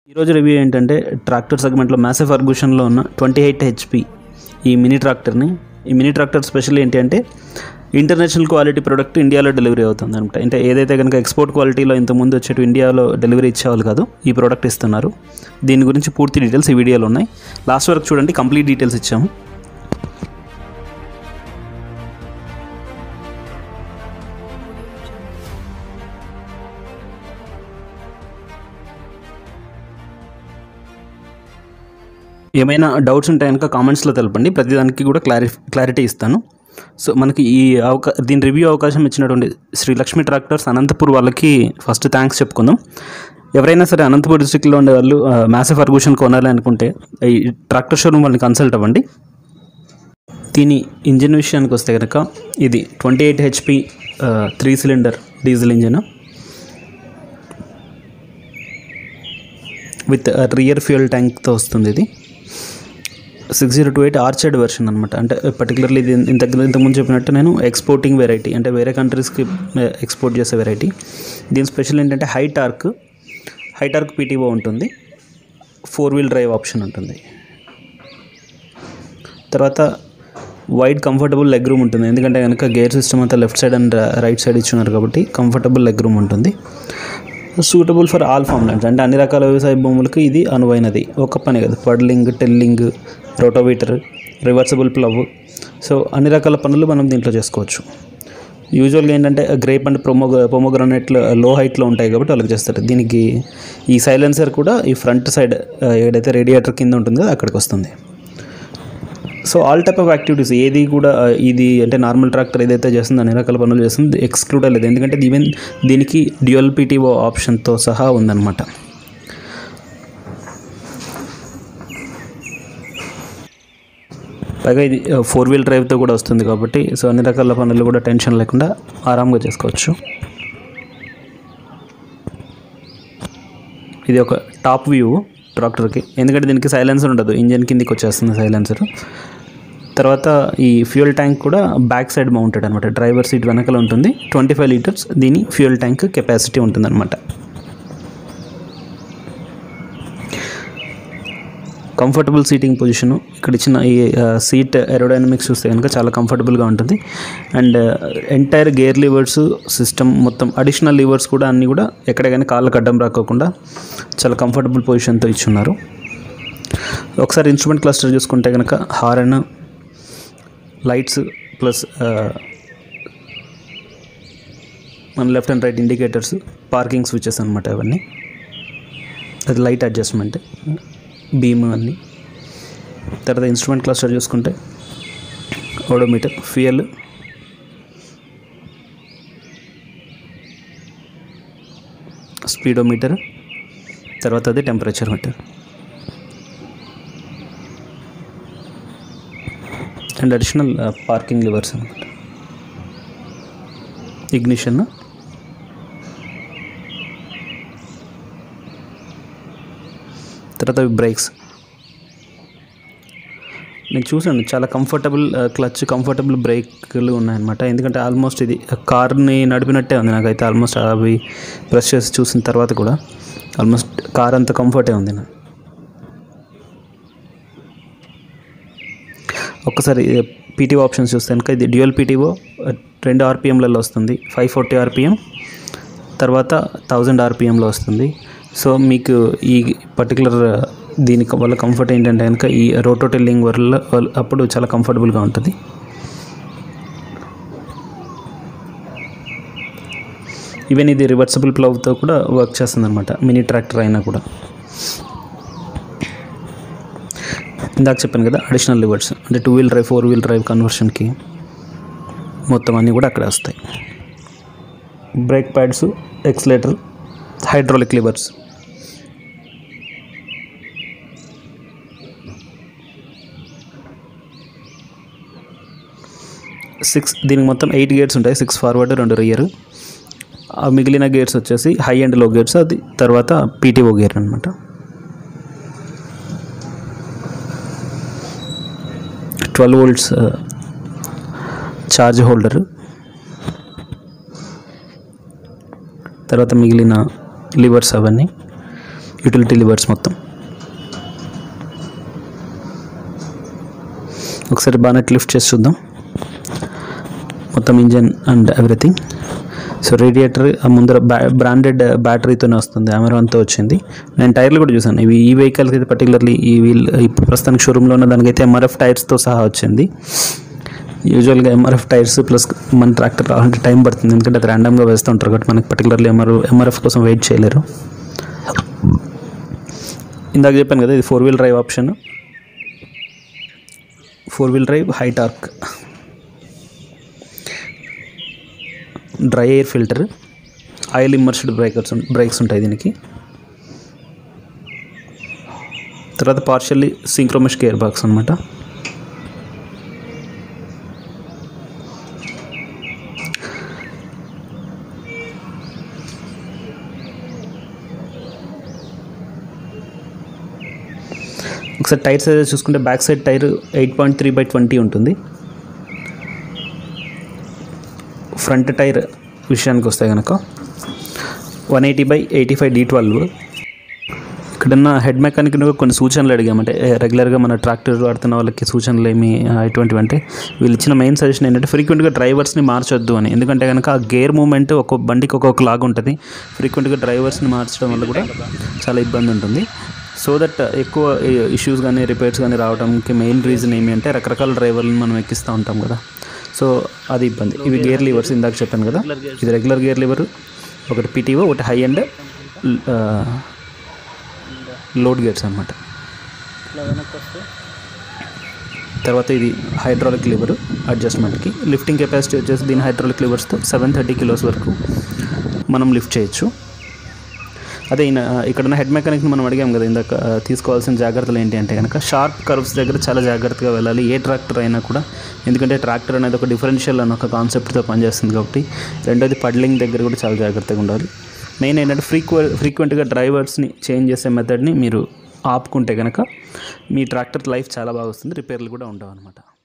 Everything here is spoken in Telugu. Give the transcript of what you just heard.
ఈరోజు రివ్యూ ఏంటంటే ట్రాక్టర్ సెగ్మెంట్లో మ్యాసివ్ ఫర్గూషన్లో ఉన్న ట్వంటీ ఎయిట్ హెచ్పి ఈ మినీ ట్రాక్టర్ని ఈ మినీ ట్రాక్టర్ స్పెషల్ ఏంటి అంటే ఇంటర్నేషనల్ క్వాలిటీ ప్రోడక్ట్ ఇండియాలో డెలివరీ అవుతుంది అనమాట అంటే ఏదైతే కనుక ఎక్స్పోర్ట్ క్వాలిటీలో ఇంతకుముందు వచ్చేటు ఇండియాలో డెలివరీ ఇచ్చేవాళ్ళు కాదు ఈ ప్రోడక్ట్ ఇస్తున్నారు దీని గురించి పూర్తి డీటెయిల్స్ ఈ వీడియోలో ఉన్నాయి లాస్ట్ వరకు చూడండి కంప్లీట్ డీటెయిల్స్ ఇచ్చాము ఏమైనా డౌట్స్ ఉంటే కనుక కామెంట్స్లో తెలపండి ప్రతిదానికి కూడా క్లారి క్లారిటీ ఇస్తాను సో మనకి ఈ అవకా దీని రివ్యూ అవకాశం ఇచ్చినటువంటి శ్రీ లక్ష్మీ ట్రాక్టర్స్ అనంతపూర్ వాళ్ళకి ఫస్ట్ థ్యాంక్స్ చెప్పుకుందాం ఎవరైనా సరే అనంతపూర్ డిస్ట్రిక్ట్లో ఉండే వాళ్ళు మ్యాసివ్ ఫర్గూషన్ కొనాలి అనుకుంటే ఈ ట్రాక్టర్ షోరూమ్ వాళ్ళని కన్సల్ట్ అవ్వండి దీని ఇంజిన్ విషయానికి వస్తే కనుక ఇది twenty eight HP three cylinder diesel engine with rear fuel ట్యాంక్తో వస్తుంది ఇది six zero two eight orchard version అనమాట అంటే పర్టికులర్లీ ఇది ఇంత ఇంతకుముందు చెప్పినట్టు నేను ఎక్స్పోర్టింగ్ వెరైటీ అంటే వేరే కంట్రీస్కి ఎక్స్పోర్ట్ చేసే వెరైటీ దీని స్పెషల్ ఏంటంటే high torque high torque PTO ఉంటుంది ఫోర్ వీల్ డ్రైవ్ ఆప్షన్ ఉంటుంది తర్వాత వైడ్ కంఫర్టబుల్ లెగ్ రూమ్ ఉంటుంది ఎందుకంటే కనుక గేర్ సిస్టమ్ అంతా left side and right side ఇచ్చున్నారు కాబట్టి కంఫర్టబుల్ లెగ్ రూమ్ ఉంటుంది suitable for all farm lands అంటే అన్ని రకాల వ్యవసాయ భూములకు ఇది అనువైనది ఒక పని కదా puddling tilling rotavator reversible plough so అన్ని రకాల పనులు మనం దీంట్లో చేసుకోవచ్చు యూజువల్గా ఏంటంటే గ్రేప్ అండ్ ప్రొమో ప్రొమోగ్రానైట్లు లో హైట్లో ఉంటాయి కాబట్టి వాళ్ళకి చేస్తారు దీనికి ఈ సైలెన్సర్ కూడా ఈ ఫ్రంట్ సైడ్ ఏదైతే రేడియేటర్ కింద ఉంటుందో అక్కడికి వస్తుంది so all type of activities ఏది కూడా ఆ, ఇది అంటే నార్మల్ ట్రాక్టర్ ఏదైతే చేస్తుందో అన్ని రకాల పనులు చేస్తుంది ఎక్స్క్లూడ్ అవ్వలేదు ఎందుకంటే ఈవెన్ దీనికి డ్యూయల్ పీటీఓ ఆప్షన్తో సహా ఉందన్నమాట పైగా ఇది ఫోర్ వీల్ డ్రైవ్తో కూడా వస్తుంది కాబట్టి సో అన్ని రకాల పనులు కూడా టెన్షన్ లేకుండా ఆరాంగా చేసుకోవచ్చు ఇది ఒక టాప్ వ్యూ ట్రాక్టర్కి ఎందుకంటే దీనికి సైలెన్సర్ ఉండదు ఇంజన్ కిందికి వచ్చేస్తుంది సైలెన్సర్ తర్వాత ఈ ఫ్యూయల్ ట్యాంక్ కూడా బ్యాక్ సైడ్ మౌంటెడ్ అనమాట డ్రైవర్ సీట్ వెనకాల ఉంటుంది ట్వంటీ ఫైవ్ లీటర్స్ దీని ఫ్యూయల్ ట్యాంక్ కెపాసిటీ ఉంటుందన్నమాట కంఫర్టబుల్ సీటింగ్ పొజిషను ఇక్కడ ఇచ్చిన ఈ సీట్ ఏరోడైనమిక్స్ చూస్తే కనుక చాలా కంఫర్టబుల్గా ఉంటుంది and entire gear levers system మొత్తం అడిషనల్ లివర్స్ కూడా అన్నీ కూడా ఎక్కడ కానీ కాళ్ళకు అడ్డం రాకోకుండా చాలా కంఫర్టబుల్ పొజిషన్తో ఇచ్చున్నారు ఒకసారి ఇన్స్ట్రుమెంట్ క్లస్టర్ చూసుకుంటే కనుక హారన్ లైట్స్ ప్లస్ మన left and right indicators parking switches అనమాట అవన్నీ అది లైట్ అడ్జస్ట్మెంట్ బీమ్ అన్నీ తర్వాత ఇన్స్ట్రుమెంట్ క్లస్టర్ చూసుకుంటే ఓడోమీటర్ ఫ్యూయల్ స్పీడోమీటర్ తర్వాత అది temperature meter and additional parking levers అనమాట ఇగ్నిషన్ తర్వాత బ్రేక్స్ నేను చూసాను చాలా కంఫర్టబుల్ క్లచ్ కంఫర్టబుల్ బ్రేక్లు ఉన్నాయన్నమాట ఎందుకంటే ఆల్మోస్ట్ ఇది కార్ని నడిపినట్టే ఉంది నాకైతే ఆల్మోస్ట్ అవి ప్రెస్ చేసి చూసిన తర్వాత కూడా ఆల్మోస్ట్ కార్ అంత కంఫర్టే ఉంది నాకు ఒక్కసారి పీటీఓ ఆప్షన్స్ చూస్తే కనుక ఇది డ్యూయల్ పీటీఓ రెండు ఆర్పిఎంలలో వస్తుంది ఫైవ్ ఫార్టీ ఆర్పిఎం తర్వాత థౌజండ్ ఆర్పిఎంలో వస్తుంది సో మీకు ఈ పర్టికులర్ దీనికి వల్ల కంఫర్ట్ ఏంటంటే కనుక ఈ రోటోటెల్లింగ్ వల్ల అప్పుడు చాలా కంఫర్టబుల్గా ఉంటుంది ఈవెన్ ఇది రివర్సబుల్ ప్లవ్తో కూడా వర్క్ చేస్తుంది అనమాట మినీ ట్రాక్టర్ అయినా కూడా ఇందాక చెప్పాను కదా అడిషనల్ లివర్స్ అంటే two wheel drive four wheel drive కన్వర్షన్కి మొత్తం అన్నీ కూడా అక్కడే వస్తాయి brake pads accelerator hydraulic levers six దీనికి మొత్తం ఎయిట్ గేట్స్ ఉంటాయి సిక్స్ ఫార్వర్డ్ రెండు రియర్ ఆ మిగిలిన గేట్స్ వచ్చేసి హై అండ్ లో గేట్స్ అది తర్వాత పీటీఓ గేర్ అనమాట ట్వెల్వ్ వోల్ట్స్ ఛార్జ్ హోల్డర్ తర్వాత మిగిలిన లివర్స్ అవన్నీ యూటిలిటీ లివర్స్ మొత్తం ఒకసారి బానెట్ లిఫ్ట్ చేసి చూద్దాం మొత్తం engine and everything so radiator ముందర బ్రా బ్రాండెడ్ బ్యాటరీతోనే వస్తుంది అమెరాన్తో వచ్చింది నేను టైర్లు కూడా చూసాను ఇవి ఈ వెహికల్కి అయితే పర్టికులర్లీ ఈ వీల్ ఇప్పుడు ప్రస్తుతానికి షోరూంలో ఉన్న దానికైతే ఎంఆర్ఎఫ్ టైర్స్తో సహా వచ్చింది యూజువల్గా ఎంఆర్ఎఫ్ టైర్స్ ప్లస్ మన ట్రాక్టర్ రావాలంటే టైం పడుతుంది ఎందుకంటే అది ర్యాండమ్గా వేస్తూ ఉంటారు కాబట్టి మనకి పర్టికులర్లీ ఎంఆర్ ఎంఆర్ఎఫ్ కోసం వెయిట్ చేయలేరు ఇందాక చెప్పాను కదా ఇది four wheel drive option four wheel drive high torque dry air filter oil immersed breakers brakes ఉంటాయి దీనికి తర్వాత పార్షల్లీ సింక్రోమిష్ గేర్ బాక్స్ అనమాట ఒకసారి టైర్ సైజ్ చూసుకుంటే back side tyre eight point three by twenty ఉంటుంది ఫ్రంట్ టైర్ విషయానికి వస్తే కనుక one eighty by eighty five D twelve ఇక్కడున్న హెడ్ మెకానిక్ కొన్ని సూచనలు అడిగామంటే రెగ్యులర్గా మన ట్రాక్టర్ వాడుతున్న వాళ్ళకి సూచనలు ఏమి ఆ, ఎటువంటివి అంటే వీళ్ళు ఇచ్చిన మెయిన్ సజెషన్ ఏంటంటే ఫ్రీక్వెంట్గా డ్రైవర్స్ని మార్చొద్దు అని ఎందుకంటే కనుక ఆ గేర్ మూమెంట్ ఒక్కొక్క బండికి ఒక్కొక్క లాగా ఉంటుంది ఫ్రీక్వెంట్గా డ్రైవర్స్ని మార్చడం వల్ల కూడా చాలా ఇబ్బంది ఉంటుంది సో దట్ ఎక్కువ ఇష్యూస్ కానీ రిపేర్స్ కానీ రావడానికి మెయిన్ రీజన్ ఏమి అంటే రకరకాల డ్రైవర్లను మనం ఎక్కిస్తూ ఉంటాం కదా సో అది ఇబ్బంది ఇవి గేర్ లివర్స్ ఇందాక చెప్పాను కదా ఇది రెగ్యులర్ గేర్ లివర్ ఒకటి పిటిఓ ఒకటి హై అండ్ లోడ్ గేర్స్ అనమాట తర్వాత ఇది హైడ్రాలిక్ లివర్ అడ్జస్ట్మెంట్కి లిఫ్టింగ్ కెపాసిటీ వచ్చేసి దీని హైడ్రాలిక్ లివర్స్తో సెవెన్ థర్టీ కిలోస్ వరకు మనం లిఫ్ట్ చేయొచ్చు అదే ఈయన ఇక్కడ ఉన్న హెడ్ మెకానిక్ని మనం అడిగాం కదా ఇందాక ఆ, తీసుకోవాల్సిన జాగ్రత్తలు ఏంటి అంటే కనుక షార్ప్ కర్వ్స్ దగ్గర చాలా జాగ్రత్తగా వెళ్ళాలి ఏ ట్రాక్టర్ అయినా కూడా ఎందుకంటే ట్రాక్టర్ అనేది ఒక డిఫరెన్షియల్ అన్న ఒక కాన్సెప్ట్తో పనిచేస్తుంది కాబట్టి రెండోది పడ్లింగ్ దగ్గర కూడా చాలా జాగ్రత్తగా ఉండాలి మెయిన్ ఏంటంటే ఫ్రీక్వె ఫ్రీక్వెంట్గా డ్రైవర్స్ని చేంజ్ చేసే మెథడ్ని మీరు ఆపుకుంటే కనుక మీ ట్రాక్టర్ లైఫ్ చాలా బాగా వస్తుంది రిపేర్లు కూడా ఉండవు అనమాట